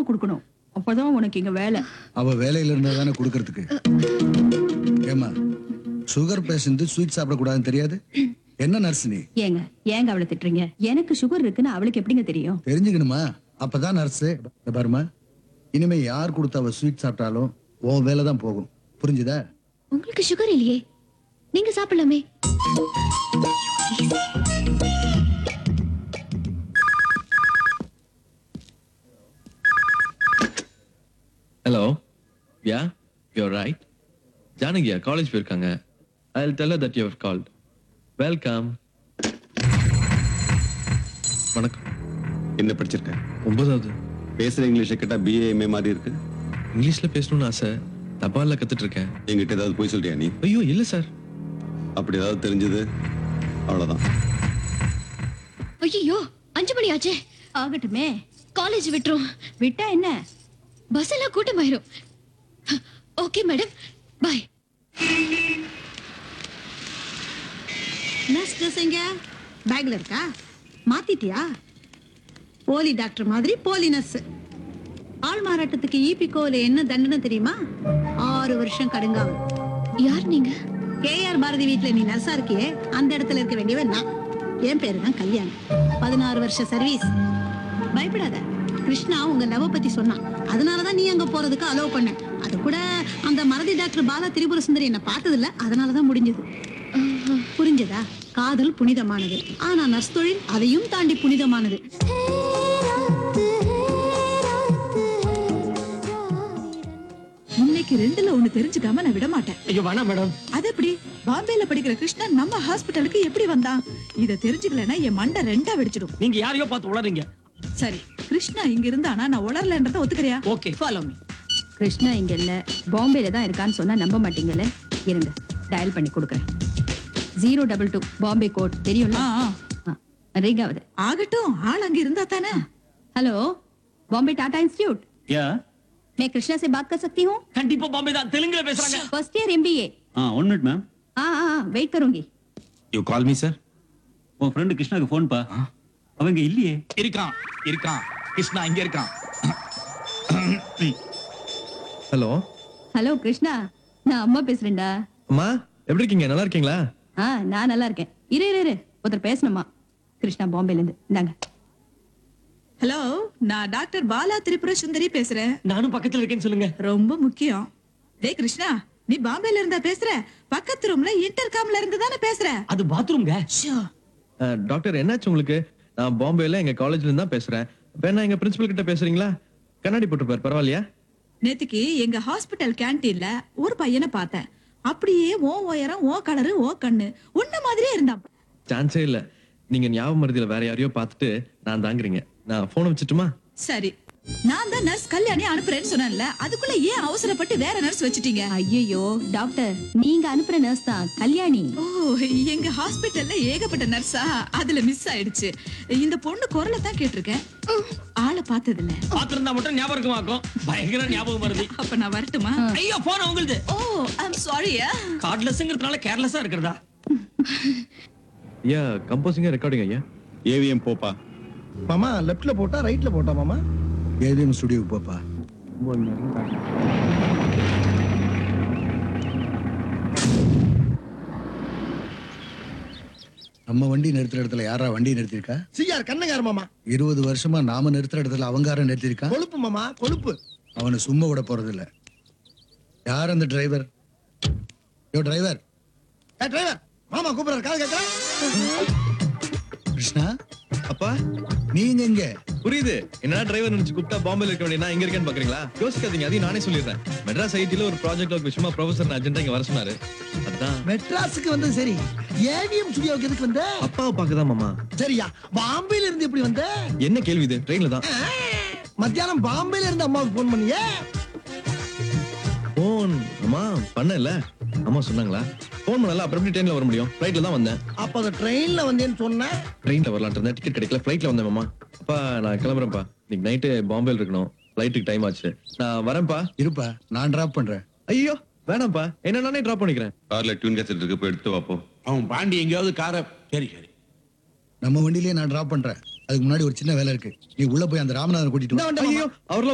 கொடுக்கணும் அப்பதான் உனக்கு இங்க வேலை அவ வேலையில இருந்தா தானே கொடுக்கறதுக்கு ஏமா சுகர் பேஷண்ட் ஸ்வீட் சாப்பிடக்கூடாதுன்னு தெரியாது என்ன நர்ஸ் நீ ஏங்க ஏங்க அவளை திட்டுறீங்க எனக்கு சுகர் இருக்குன்னு அவளுக்கு எப்படிங்க தெரியும் தெரிஞ்சுக்கணுமா அப்பதான் நர்ஸ் பாருமா இனிமே யார் கொடுத்த அவ ஸ்வீட் சாப்பிட்டாலும் உன் வேலை தான் போகும் புரிஞ்சுதா உங்களுக்கு சுகர் இல்லையே நீங்க சாப்பிடலாமே ஹலோ யா யூர் ரைட் ஜானகியா காலேஜ் போயிருக்காங்க I will tell that you called welcome வணக்கம் என்ன படிச்சிருக்க ஒன்பதாவது பேசுற இங்கிலீஷை கேட்டா பிஏஎம்ஏ மாதிரி இருக்கு இங்கிலீஷ்ல பேசணும்னு ஆசை தபால்ல கத்துட்டு இருக்கேன் என்கிட்ட ஏதாவது போய் சொல்றியா நீ ஐயோ இல்ல சார் அப்படி ஏதாவது தெரிஞ்சது அவ்வளவுதான் ஐயோ அஞ்சு மணி ஆச்சே ஆகட்டுமே காலேஜ் விட்டுரும் விட்டா என்ன பஸ் எல்லாம் கூட்டமாயிரும் okay madam bye nurse dress எங்க பேக்ல இருக்கா மாத்திட்டியா போலி டாக்டர் மாதிரி போலி நர்ஸ் ஆள் மாறாட்டத்துக்கு ஈபிகோல என்ன தண்டனை தெரியுமா ஆறு வருஷம் கடுங்காவல் யார் நீங்க கேஆர் பாரதி வீட்ல நீ நர்ஸா இருக்கியே அந்த இடத்துல இருக்க வேண்டியவன் நான் என் பேரு தான் கல்யாணி பதினாறு வருஷ சர்வீஸ் பயப்படாத கிருஷ்ணா உங்க லவ் பத்தி சொன்னான் அதனாலதான் நீ அங்க போறதுக்கு அலோவ் பண்ண அது கூட அந்த மறதி டாக்டர் பாலா திரிபுர சுந்தரி என்ன பார்த்தது இல்ல அதனாலதான் முடிஞ்சது புரிஞ்சதா காதல் புனிதமானது ஆனா நர்ஸ் தொழில் அதையும் தாண்டி புனிதமானது இன்னைக்கு ரெண்டுல ஒண்ணு தெரிஞ்சுக்காம நான் விட மாட்டேன் ஐயோ வேணாம் மேடம் அது எப்படி பாம்பேல படிக்கிற கிருஷ்ணன் நம்ம ஹாஸ்பிட்டலுக்கு எப்படி வந்தான் இத தெரிஞ்சுக்கலன்னா என் மண்டை ரெண்டா வெடிச்சிடும் நீங்க யாரையோ பார்த்து உளறீங்க சரி கிருஷ்ணா இங்க இருந்தானா நான் உளரலன்றத ஒத்துக்கிறியா ஓகே ஃபாலோ மீ கிருஷ்ணா இங்க இல்ல பாம்பேல தான் இருக்கான்னு சொன்னா நம்ப மாட்டீங்கல்ல இருங்க டயல் பண்ணி கொடுக்குறேன் zero double two Bombay code தெரியும்ல ரிங் ஆகுது ஆகட்டும் ஆள் அங்க இருந்தா தானே hello Bombay Tata institute yeah मैं कृष्णा से बात कर सकती हूँ கண்டிப்பா பாம்பே தான் தெலுங்குல பேசுறாங்க फर्स्ट ईयर एमबीए ஆ ஒன் மினிட் மேம் हाँ हाँ हाँ वेट करूंगी யூ கால் மீ சார் உன் ஃப்ரெண்டு கிருஷ்ணாக்கு ஃபோன் பா அவங்க இல்லையே இருக்கான் இருக்கான் கிருஷ்ணா இங்க இருக்கான் ஹலோ ஹலோ கிருஷ்ணா நான் அம்மா பேசுறேன்டா அம்மா எப்படி இருக்கீங்க நல்லா இருக்கீங்களா ஆ நான் நல்லா இருக்கேன் இரு இரு இரு ஒருத்தர் பேசணுமா கிருஷ்ணா பாம்பேல இருந்து இந்தாங்க ஹலோ நான் டாக்டர் பாலா திரிபுர சுந்தரி பேசுறேன் நானும் பக்கத்துல இருக்கேன்னு சொல்லுங்க ரொம்ப முக்கியம் டேய் கிருஷ்ணா நீ பாம்பேல இருந்தா பேசுற பக்கத்து ரூம்ல இன்டர்காம்ல இருந்து தானே பேசுற அது பாத்ரூம்ங்க ஷோ அஹ், டாக்டர் என்னாச்சு உங்களுக்கு நான் பாம்பேல எங்க காலேஜ்ல இருந்து தான் பேசுறேன் வேணா எங்க பிரின்சிபல் கிட்ட பேசுறீங்களா கண்ணாடி போட்டுப்பாரு பரவாயில்லையா நேத்துக்கு எங்க ஹாஸ்பிட்டல் கேண்டீன்ல ஒரு பையனை பார்த்தேன் அப்படியே ஓ உயரம் ஓ கலரு ஓ கண்ணு உன்ன மாதிரியே இருந்தான் சான்ஸே இல்ல நீங்க ஞாபகம் மருதியில வேற யாரையோ பார்த்துட்டு நான் தாங்குறீங்க நான் போன் வச்சுட்டுமா சரி நான் தான் நர்ஸ் கல்யாணி அனுப்புறேன்னு சொன்னேன்ல அதுக்குள்ள ஏன் அவசரப்பட்டு வேற நர்ஸ் வச்சிட்டீங்க ஐயோ டாக்டர் நீங்க அனுப்புற நர்ஸ் தான் கல்யாணி ஓ எங்க ஹாஸ்பிட்டல்ல ஏகப்பட்ட நர்ஸா அதுல மிஸ் ஆயிடுச்சு இந்த பொண்ணு குரலை தான் கேட்டிருக்கேன் ஆளை பார்த்தது இல்ல பாத்திருந்தா மட்டும் ஞாபகம் இருக்குமாக்கும் பயங்கர ஞாபகம் வருது அப்ப நான் வரட்டுமா ஐயோ போன உங்களுது ஓ ஐம் சாரியா கார்ட்லெஸ்ங்கிறதுனால கேர்லெஸ்ஸா இருக்கிறதா ஐயா கம்போசிங்கா ரெக்கார்டிங் ஐயா ஏவிஎம் போப்பா மாமா லெஃப்ட்ல போட்டா ரைட்ல போட்டா மாமா ஏவிஎம் ஸ்டுடியோக்கு போப்பா நம்ம வண்டி நிறுத்துற இடத்துல யாரா வண்டி நிறுத்திருக்கா சிஆர் கண்ணங்கார மாமா இருபது வருஷமா நாம நிறுத்துற இடத்துல அவங்க யாரை நிறுத்திருக்கா கொழுப்பு மாமா கொழுப்பு அவனை சும்மா விட போறது இல்ல யார் அந்த டிரைவர் யோ டிரைவர் ஏ டிரைவர் மாமா கூப்பிடுறாரு கால் கேட்கறேன் கிருஷ்ணா அப்பா நீங்க எங்க புரியுது என்னடா டிரைவர் நினைச்சு கூப்பிட்டா பாம்பேல இருக்க வேண்டிய நான் இங்க இருக்கேன்னு பாக்குறீங்களா யோசிக்காதீங்க அதையும் நானே சொல்லிடுறேன் மெட்ராஸ் ஐடில ஒரு ப்ராஜெக்ட் ஒர்க் விஷயமா ப்ரொஃபசர் அஜெண்டா இங்க வர சொன்னாரு அதான் மெட்ராஸுக்கு வந்தது சரி ஏவிஎம் ஸ்டுடியோவுக்கு எதுக்கு வந்த அப்பாவை பார்க்கதான் மாமா சரியா பாம்பேல இருந்து எப்படி வந்த என்ன கேள்வி இது ட்ரெயின்ல தான் ஆ, மத்தியானம் பாம்பேல இருந்து அம்மாவுக்கு போன் பண்ணியே போன் அம்மா பண்ணல அம்மா சொன்னாங்களா போன் பண்ணல அப்புறம் எப்படி ட்ரெயின்ல வர முடியும் ஃபிளைட்ல தான் வந்தேன் அப்ப அந்த ட்ரெயின்ல வந்தேன்னு சொன்ன ட்ரெயின்ல வரலாம்னு இருந்தேன் டிக்கெட் கிடைக்கல ஃபிளைட்ல வந்தேன் மாமா அப்பா நான் கிளம்புறேன்ப்பா இன்னைக்கு நைட்டு பாம்பேல இருக்கணும் ஃபிளைட்டுக்கு டைம் ஆச்சு நான் வரேன்ப்பா இருப்பா நான் டிராப் பண்றேன் ஐயோ வேணாம்ப்பா என்ன நானே டிராப் பண்ணிக்கிறேன் கார்ல டியூன் கேசட் இருக்கு போய் எடுத்து வாப்போ அவன் பாண்டி எங்கேயாவது காரை சரி சரி நம்ம வண்டியிலேயே நான் டிராப் பண்றேன் அதுக்கு முன்னாடி ஒரு சின்ன வேலை இருக்கு நீ உள்ள போய் அந்த ராமநாதன் கூட்டிட்டு வா ஐயோ அவர்லாம்